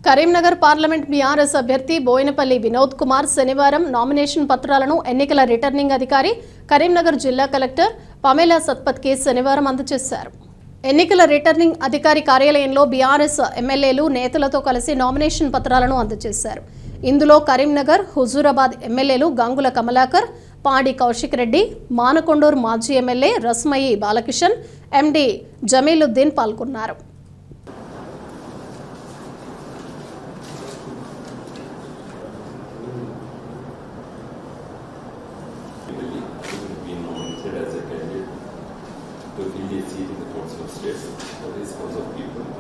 Karimnagar parliament BRS అభ్యర్థి బోయినపల్లి వినోద్ కుమార్ శనివారం nomination పత్రాలను ఎన్నికల రిటర్నింగ్ అధికారి కరీంనగర్ జిల్లా కలెక్టర్ పమేలా సత్పత్కి శనివారం అందజేశారు ఎన్నికల రిటర్నింగ్ అధికారి కార్యాలయంలో బీఆర్ఎస్ ఎమ్మెల్యేలు నేతలతో కలిసి నామినేషన్ పత్రాలను అందజేశారు ఇందులో కరీంనగర్ హుజూరాబాద్ ఎమ్మెల్యేలు గంగుల కమలాకర్ పాడి కౌశిక్ రెడ్డి మానకొండూరు మాజీ ఎమ్మెల్యే రస్మయి బాలకిషన్ ఎండి జమీలుద్దీన్ పాల్గొన్నారు been nominated as a candidate to fill a seat in the Council of State for this House of People.